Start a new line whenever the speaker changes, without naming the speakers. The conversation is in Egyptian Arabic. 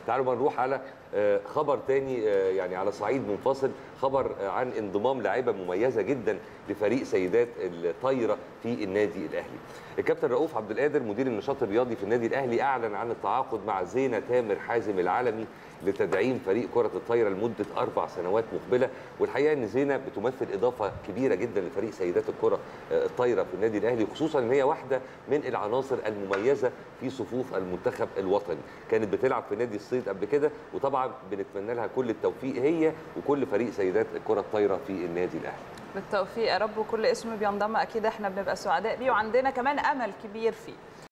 تعالوا بقى نروح على آه، خبر تاني آه، يعني على صعيد منفصل خبر آه، عن انضمام لاعيبه مميزه جدا لفريق سيدات الطايره في النادي الاهلي. الكابتن رؤوف عبد القادر مدير النشاط الرياضي في النادي الاهلي اعلن عن التعاقد مع زينه تامر حازم العالمي لتدعيم فريق كره الطايره لمده اربع سنوات مقبله والحقيقه ان زينه بتمثل اضافه كبيره جدا لفريق سيدات الكره آه، الطايره في النادي الاهلي خصوصا ان هي واحده من العناصر المميزه في صفوف المنتخب الوطني كانت بتلعب في نادي الصيد قبل كده وطبعا بنتمنى لها كل التوفيق هي وكل فريق سيدات الكره الطايره في النادي الاهلي
بالتوفيق يا رب وكل اسم بينضم اكيد احنا بنبقى سعداء بيه وعندنا كمان امل كبير فيه